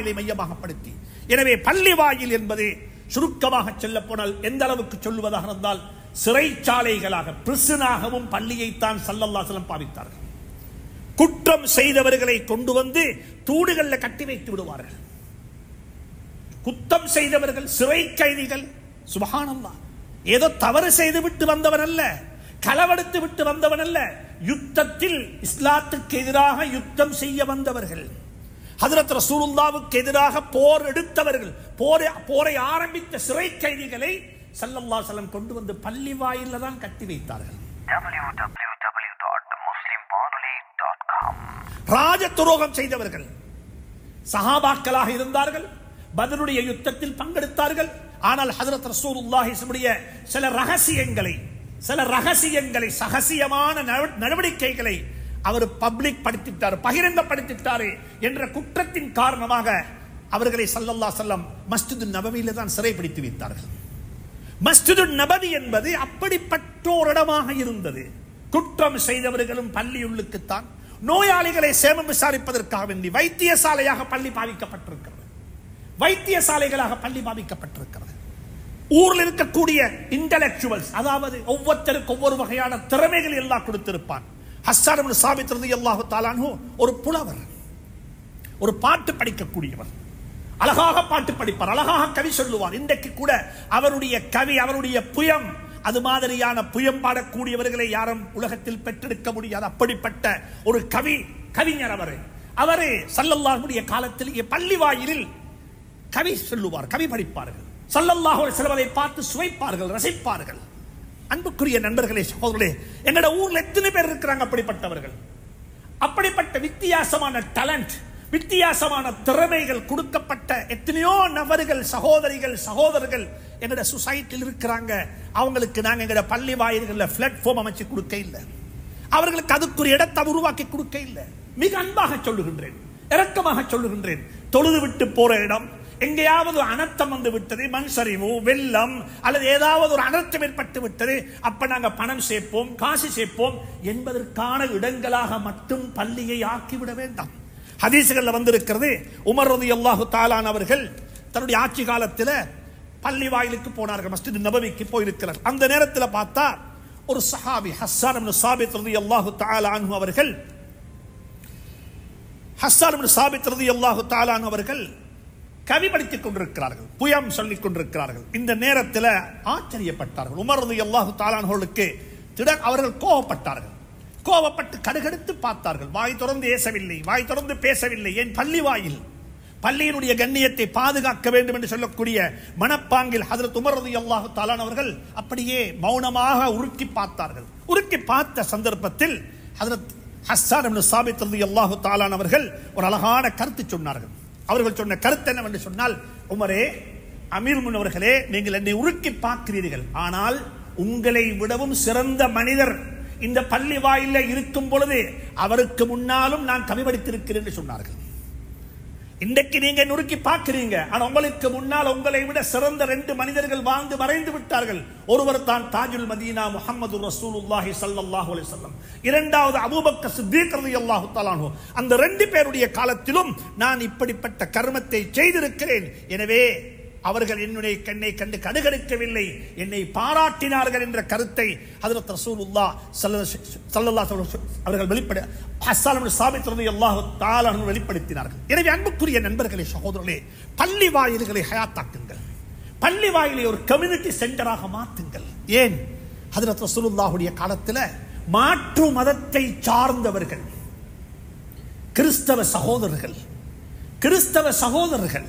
வாயிலை மையமாகப்படுத்தி எனவே பள்ளி வாயில் என்பது சுருக்கமாக சொல்ல போனால் எந்த அளவுக்கு சொல்லுவதாக இருந்தால் சிறைச்சாலைகளாக பிரிசனாகவும் பள்ளியைத்தான் சல்லல்லாசலம் பாவித்தார்கள் குற்றம் செய்தவர்களை கொண்டு வந்து தூடுகளில் கட்டி வைத்து விடுவார்கள் குத்தம் செய்தவர்கள் சிறை கைதிகள் சுபஹானல்லா ஏதோ தவறு செய்து விட்டு வந்தவன் அல்ல களவெடுத்து விட்டு வந்தவன் அல்ல யுத்தத்தில் இஸ்லாத்துக்கு எதிராக யுத்தம் செய்ய வந்தவர்கள் ஹதரத் ரசூலுல்லாவுக்கு எதிராக போர் எடுத்தவர்கள் போரை போரை ஆரம்பித்த சிறை கைதிகளை சல்லல்லா சலம் கொண்டு வந்து பள்ளி வாயில தான் கட்டி வைத்தார்கள் www.muslimwanuli.com ராஜ துரோகம் செய்தவர்கள் சஹாபாக்களாக இருந்தார்கள் பதருடைய யுத்தத்தில் பங்கெடுத்தார்கள் ஆனால் ஹதரத் ரசூலுல்லாஹிஸ்முடைய சில ரகசியங்களை சில ரகசியங்களை சகசியமான நட- நடவடிக்கைகளை அவர் பப்ளிக் படுத்திட்டார் பகிரங்கப்படுத்திட்டாரு என்ற குற்றத்தின் காரணமாக அவர்களை சல்லல்லா செல்லம் மஸ்ஜிது நபவியில தான் சிறைப்பிடித்து வைத்தார்கள் மஸ்ஜிது நபவி என்பது அப்படிப்பட்ட ஒரு இடமாக இருந்தது குற்றம் செய்தவர்களும் பள்ளியுள்ளுக்குத்தான் நோயாளிகளை சேமம் விசாரிப்பதற்காக வேண்டி வைத்தியசாலையாக பள்ளி பாவிக்கப்பட்டிருக்கிறது வைத்தியசாலைகளாக பள்ளி பாவிக்கப்பட்டிருக்கிறது ஊரில் இருக்கக்கூடிய இன்டலெக்சுவல்ஸ் அதாவது ஒவ்வொருத்தருக்கு ஒவ்வொரு வகையான திறமைகள் எல்லாம் கொடுத்திருப்பான் ஹஸ்ஸான் இப்னு சாபித் ரலியல்லாஹு தஆலாஹு ஒரு புலவர் ஒரு பாட்டு படிக்கக்கூடியவர் அழகாக பாட்டு படிப்பார் அழகாக கவி சொல்லுவார் இன்றைக்கு கூட அவருடைய கவி அவருடைய புயம் அது மாதிரியான புயம் பாடக்கூடியவர்களை யாரும் உலகத்தில் பெற்றெடுக்க முடியாது அப்படிப்பட்ட ஒரு கவி கவிஞர் அவர் அவரு சல்லல்லாஹுடைய காலத்தில் பள்ளி வாயிலில் கவி சொல்லுவார் கவி படிப்பார்கள் சல்லல்லாஹு அலைஹி வஸல்லம் அதை பார்த்து சுவைப்பார்கள் ரசிப்பார்கள் அன்புக்குரிய நண்பர்களே சகோதரர்களே எங்கட ஊர்ல எத்தனை பேர் இருக்கிறாங்க அப்படிப்பட்டவர்கள் அப்படிப்பட்ட வித்தியாசமான டேலண்ட் வித்தியாசமான திறமைகள் கொடுக்கப்பட்ட எத்தனையோ நபர்கள் சகோதரிகள் சகோதரர்கள் எங்கட சொசைட்டியில் இருக்கிறாங்க அவங்களுக்கு நாங்க எங்கட பள்ளி வாயில்களில் பிளாட்ஃபார்ம் அமைச்சு கொடுக்க இல்லை அவர்களுக்கு அதுக்குரிய இடத்தை உருவாக்கி கொடுக்க இல்லை மிக அன்பாக சொல்லுகின்றேன் இரக்கமாக சொல்லுகின்றேன் தொழுது விட்டு போற இடம் எங்கேயாவது ஒரு அனர்த்தம் வந்து விட்டது மண் சரிவு வெள்ளம் அல்லது ஏதாவது ஒரு அனர்த்தம் ஏற்பட்டு விட்டது அப்ப நாங்க பணம் சேர்ப்போம் காசு சேர்ப்போம் என்பதற்கான இடங்களாக மட்டும் பள்ளியை ஆக்கிவிட வேண்டாம் ஹதீசுகள்ல வந்திருக்கிறது உமர் ரலியல்லாஹு தாலான் அவர்கள் தன்னுடைய ஆட்சி காலத்துல பள்ளி வாயிலுக்கு போனார்கள் மஸ்ஜித் நபவிக்கு போயிருக்கிறார் அந்த நேரத்தில் பார்த்தா ஒரு சஹாபி ஹஸ்ஸான் இப்னு சாபித் ரலியல்லாஹு தஆலா அன்ஹு அவர்கள் ஹஸ்ஸான் இப்னு சாபித் ரலியல்லாஹு தஆலா அன்ஹு அவர்கள் கவி படித்துக் கொண்டிருக்கிறார்கள் புயம் சொல்லிக் கொண்டிருக்கிறார்கள் இந்த நேரத்தில் ஆச்சரியப்பட்டார்கள் உமர் ரலியல்லாஹு தஆலா அன்ஹுவுக்கு திடர் அவர்கள் கோபப்பட்டார்கள் கோபப்பட்டு கடுகடுத்து பார்த்தார்கள் வாய் திறந்து ஏசவில்லை வாய் திறந்து பேசவில்லை என் பள்ளி வாயில் பள்ளியினுடைய கண்ணியத்தை பாதுகாக்க வேண்டும் என்று சொல்லக்கூடிய மனப்பாங்கில் ஹதரத் உமர் ரலியல்லாஹு தஆலா அவர்கள் அப்படியே மௌனமாக உருக்கி பார்த்தார்கள் உருக்கி பார்த்த சந்தர்ப்பத்தில் ஹதரத் ஹஸ்ஸான் இப்னு சாபித் ரலியல்லாஹு தஆலா அவர்கள் ஒரு அழகான கருத்து சொன்னார்கள் அவர்கள் சொன்ன கருத்து என்னவென்று சொன்னால் உமரே அமீர் முன்னவர்களே நீங்கள் என்னை உருக்கி பார்க்கிறீர்கள் ஆனால் உங்களை விடவும் சிறந்த மனிதர் இந்த பள்ளி வாயில இருக்கும் பொழுது அவருக்கு முன்னாலும் நான் கவி படித்திருக்கிறேன் என்று சொன்னார்கள் இன்றைக்கு நீங்க நுறுக்கி பார்க்கிறீங்க ஆனா உங்களுக்கு முன்னால் உங்களை விட சிறந்த ரெண்டு மனிதர்கள் வாழ்ந்து மறைந்து விட்டார்கள் ஒருவர் தான் தாஜுல் மதீனா முஹம்மது ரசூலுல்லாஹி ஸல்லல்லாஹு அலைஹி வஸல்லம் இரண்டாவது அபூபக்கர் சித்தீக் ரலியல்லாஹு தஆலா அன்ஹு அந்த ரெண்டு பேருடைய காலத்திலும் நான் இப்படிப்பட்ட கர்மத்தை செய்திருக்கிறேன் எனவே அவர்கள் என்னுடைய கண்ணை கண்டு கடுகடுக்கவில்லை என்னை பாராட்டினார்கள் என்ற கருத்தை ஹதரத் ரசூலுல்லாஹ் ஸல்லல்லாஹு அலைஹி வஸல்லம் அவர்கள் வெளிப்பட ஹஸ்ஸான் இப்னு சாபித் ரலியல்லாஹு தஆலா அன்ஹு வெளிப்படுத்தினார்கள் எனவே அன்புக்குரிய நண்பர்களே சகோதரர்களே பள்ளி வாயில்களை ஹயாத்தாக்குங்கள் பள்ளி வாயிலை ஒரு கம்யூனிட்டி சென்டராக மாற்றுங்கள் ஏன் ஹதரத் ரசூலுல்லாஹுடைய காலத்தில் மாற்று மதத்தை சார்ந்தவர்கள் கிறிஸ்தவ சகோதரர்கள் கிறிஸ்தவ சகோதரர்கள்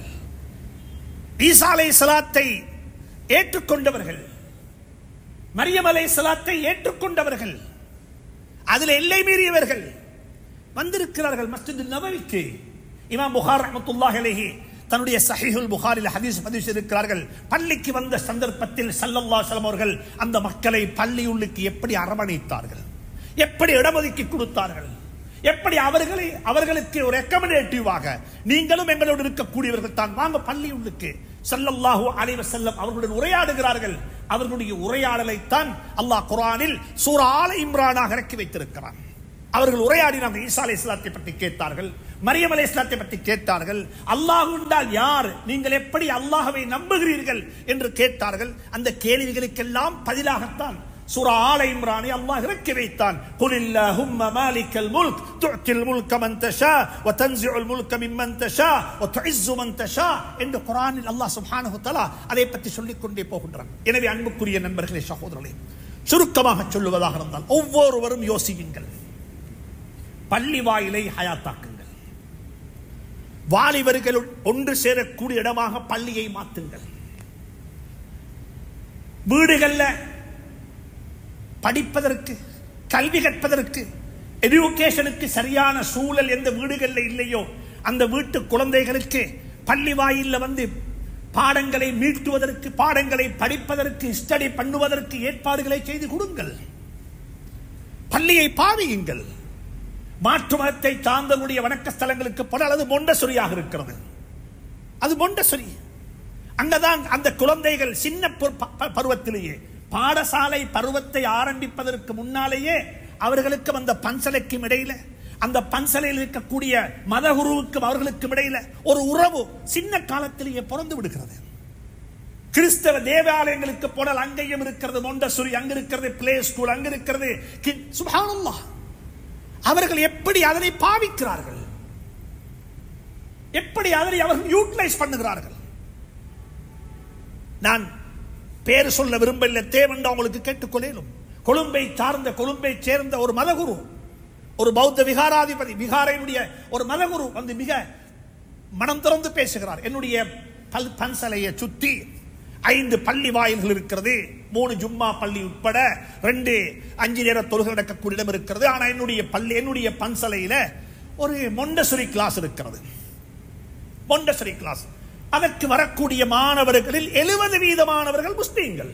ஈசா அலை சலாத்தை ஏற்றுக்கொண்டவர்கள் மரியம் அலை சலாத்தை ஏற்றுக்கொண்டவர்கள் அதில் எல்லை மீறியவர்கள் வந்திருக்கிறார்கள் மஸ்ஜித் நபவிக்கு இமாம் புகார் ரஹ்மத்துல்லாஹி அலைஹி தன்னுடைய சஹீஹுல் புகாரில் ஹதீஸ் பதிவு செய்திருக்கிறார்கள் பள்ளிக்கு வந்த சந்தர்ப்பத்தில் ஸல்லல்லாஹு அலைஹி வஸல்லம் அவர்கள் அந்த மக்களை பள்ளியுள்ளுக்கு எப்படி அரவணைத்தார்கள் எப்படி இடஒதுக்கி கொடுத்தார்கள் எப்படி அவர்களை அவர்களுக்கு ஒரு ரெக்கமெண்டேட்டிவாக நீங்களும் எங்களோடு இருக்கக்கூடியவர்கள் தான் வாங்க பள்ளி உள்ளுக்கு ஸல்லல்லாஹு அலைஹி வஸல்லம் அவர்களுடன் உரையாடுகிறார்கள் அவர்களுடைய உரையாடலை தான் அல்லாஹ் குர்ஆனில் சூரா ஆல இம்ரானாக இறக்கி வைத்திருக்கிறான் அவர்கள் உரையாடினாங்க ஈசா அலைஹிஸ்ஸலாத்தை பற்றி கேட்டார்கள் மரியம் அலை இஸ்லாத்தை பற்றி கேட்டார்கள் அல்லாஹ் என்றால் யார் நீங்கள் எப்படி அல்லாஹ்வை நம்புகிறீர்கள் என்று கேட்டார்கள் அந்த கேள்விகளுக்கெல்லாம் பதிலாகத்தான் சூரா ஆல இம்ரானை அல்லாஹ் இறக்கி வைத்தான் قل اللهم مالك الملك تؤتي الملك من تشاء وتنزع الملك ممن تشاء وتعز من تشاء என்று குர்ஆனில் அல்லாஹ் சுப்ஹானஹு தஆலா அதை பற்றி சொல்லிக் கொண்டே போகின்றான் எனவே அன்புக்குரிய நண்பர்களே சகோதரர்களே சுருக்கமாக சொல்லுவதாக இருந்தால் ஒவ்வொருவரும் யோசியுங்கள் பள்ளி வாயிலை ஹயாத்தாக்குங்கள் வாலிபர்கள் ஒன்று சேரக்கூடிய இடமாக பள்ளியை மாற்றுங்கள் வீடுகள்ல படிப்பதற்கு கல்வி கற்பதற்கு எஜுகேஷனுக்கு சரியான சூழல் எந்த வீடுகளில் இல்லையோ அந்த வீட்டு குழந்தைகளுக்கு பள்ளி வாயில்ல வந்து பாடங்களை மீட்டுவதற்கு பாடங்களை படிப்பதற்கு ஸ்டடி பண்ணுவதற்கு ஏற்பாடுகளை செய்து கொடுங்கள் பள்ளியை பாவியுங்கள் மாற்று மதத்தை சார்ந்தவருடைய வணக்க ஸ்தலங்களுக்கு போனால் அது மொண்டசொரியாக இருக்கிறது அது மொண்டசொரி அங்கதான் அந்த குழந்தைகள் சின்ன பரு- ப- பருவத்திலேயே பாடசாலை பருவத்தை ஆரம்பிப்பதற்கு முன்னாலேயே அவர்களுக்கும் அந்த பன்சலைக்கும் இடையில அந்த பன்சலையில் இருக்கக்கூடிய மதகுருவுக்கும் அவர்களுக்கும் இடையில ஒரு உறவு சின்ன காலத்திலேயே பிறந்து விடுகிறது கிறிஸ்தவ தேவாலயங்களுக்கு போனால் அங்கேயும் இருக்கிறது மொண்டசுரி அங்க இருக்கிறது பிளே ஸ்கூல் அங்க இருக்கிறது கி- சுப்ஹானல்லாஹ் அவர்கள் எப்படி அதனை பாவிக்கிறார்கள் எப்படி அதனை அவர்கள் யூட்டிலைஸ் பண்ணுகிறார்கள் நான் பேர் சொல்ல விரும்பவில்லை தேவன் அவங்களுக்கு கேட்டுக்கொள்ளேனும் கொழும்பை சார்ந்த கொழும்பை சேர்ந்த ஒரு மதகுரு ஒரு பௌத்த விகாராதிபதி விகாரையினுடைய ஒரு மதகுரு வந்து மிக மனம் திறந்து பேசுகிறார் என்னுடைய பல் பன்சலையை சுத்தி ஐந்து பள்ளி வாயில்கள் இருக்கிறது மூணு ஜும்மா பள்ளி உட்பட ரெண்டு அஞ்சு நேர தொழுகை நடக்கக்கூடிய இடம் இருக்கிறது ஆனா என்னுடைய பள்ளி என்னுடைய பன்சலையில ஒரு மொண்டசுரி கிளாஸ் இருக்கிறது மொண்டசரி கிளாஸ் அதற்கு வரக்கூடிய மாணவர்களில் எழுபது வீதமானவர்கள் முஸ்லீம்கள்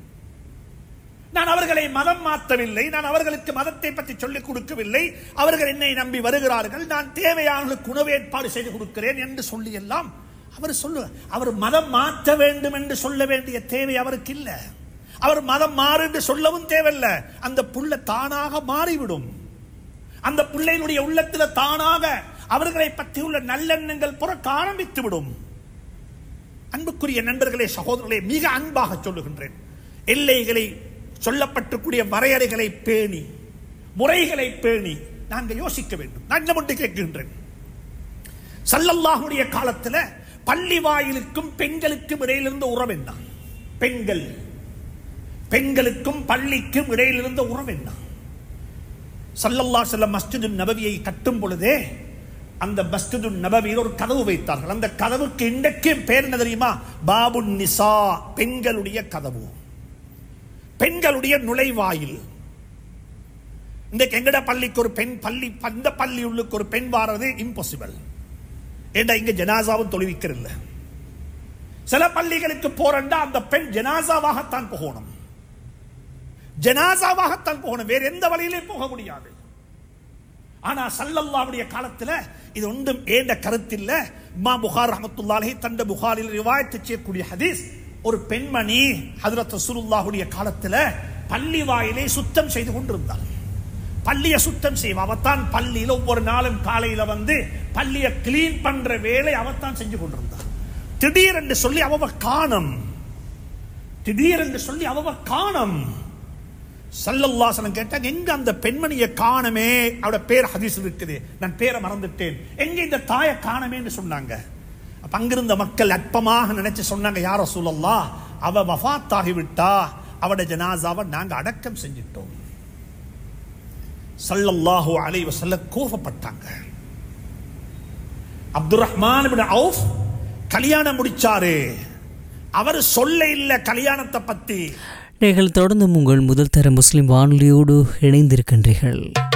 நான் அவர்களை மதம் மாற்றவில்லை நான் அவர்களுக்கு மதத்தை பற்றி சொல்லிக் கொடுக்கவில்லை அவர்கள் என்னை நம்பி வருகிறார்கள் நான் தேவையானவர்களுக்கு உணவு ஏற்பாடு செய்து கொடுக்கிறேன் என்று சொல்லி எல்லாம் அவர் சொல்லு அவர் மதம் மாற்ற வேண்டும் என்று சொல்ல வேண்டிய தேவை அவருக்கு இல்லை அவர் மதம் மாறு என்று சொல்லவும் தேவையில்ல அந்த புள்ள தானாக மாறிவிடும் அந்த பிள்ளையினுடைய உள்ளத்தில் தானாக அவர்களை பற்றியுள்ள நல்லெண்ணங்கள் புறக்க ஆரம்பித்து விடும் அன்புக்குரிய நண்பர்களே சகோதரர்களே மிக அன்பாக சொல்லுகின்றேன் எல்லைகளை சொல்லப்பட்டிருக்கூடிய வரையறைகளை பேணி முறைகளை பேணி நாங்கள் யோசிக்க வேண்டும் நான் என்ன மட்டும் கேட்கின்றேன் சல்லல்லாஹுடைய காலத்துல பள்ளி வாயிலுக்கும் பெண்களுக்கும் இடையில் இருந்த உறவு என்ன பெண்கள் பெண்களுக்கும் பள்ளிக்கும் இடையில் இருந்த உறவு என்ன சல்லல்லா செல்லம் மஸ்ஜிது நபவியை கட்டும் பொழுதே அந்த மஸ்ஜிது நபவியில் ஒரு கதவு வைத்தார்கள் அந்த கதவுக்கு இன்றைக்கு பேர் என்ன தெரியுமா பாபு நிசா பெண்களுடைய கதவு பெண்களுடைய நுழைவாயில் இன்றைக்கு எங்கட பள்ளிக்கு ஒரு பெண் பள்ளி அந்த பள்ளி உள்ளுக்கு ஒரு பெண் வாரது இம்பாசிபிள் ஏண்டா இங்க ஜனாசாவும் தொழுவிக்கிறல்ல சில பள்ளிகளுக்கு போறண்டா அந்த பெண் ஜனாசாவாகத்தான் போகணும் ஜனாசாவாகத்தான் போகணும் வேற எந்த வழியிலே போக முடியாது ஆனா சல்லல்லாவுடைய காலத்துல இது ஒன்றும் ஏண்ட கருத்தில்ல இம்மா புகார் ரஹமத்துல்லாஹி தண்ட புகாரில் ரிவாயத்து செய்யக்கூடிய ஹதீஸ் ஒரு பெண்மணி ஹதரத் ரசூலுல்லாஹுடைய காலத்துல பள்ளி வாயிலை சுத்தம் செய்து கொண்டிருந்தாள் பள்ளியை சுத்தம் செய்வா அவத்தான் பள்ளியில ஒவ்வொரு நாளும் காலையில வந்து பள்ளியை கிளீன் பண்ற வேலை அவத்தான் செஞ்சு கொண்டிருந்தாள் திடீரென்று சொல்லி அவ காணம் திடீரென்று சொல்லி அவ காணம் சல்லல்லாசனம் கேட்டாங்க எங்க அந்த பெண்மணியை காணமே அவட பேர் ஹதீஸ் இருக்குது நான் பேரை மறந்துட்டேன் எங்க இந்த தாயை காணமேன்னு சொன்னாங்க அப்ப அங்கிருந்த மக்கள் அற்பமாக நினைச்சு சொன்னாங்க யார சூழல்லா அவ வஃத் ஆகிவிட்டா அவட ஜனாசாவை நாங்க அடக்கம் செஞ்சிட்டோம் சல்லல்லாஹு அலைஹி வஸல்லம் கோபப்பட்டாங்க அப்துல் ரஹ்மான் இப்னு அவுஃப் கல்யாணம் முடிச்சாரு அவர் சொல்ல இல்ல கல்யாணத்தை பத்தி நீங்கள் தொடர்ந்தும் உங்கள் முதல் தர முஸ்லிம் வானொலியோடு இணைந்திருக்கின்றீர்கள்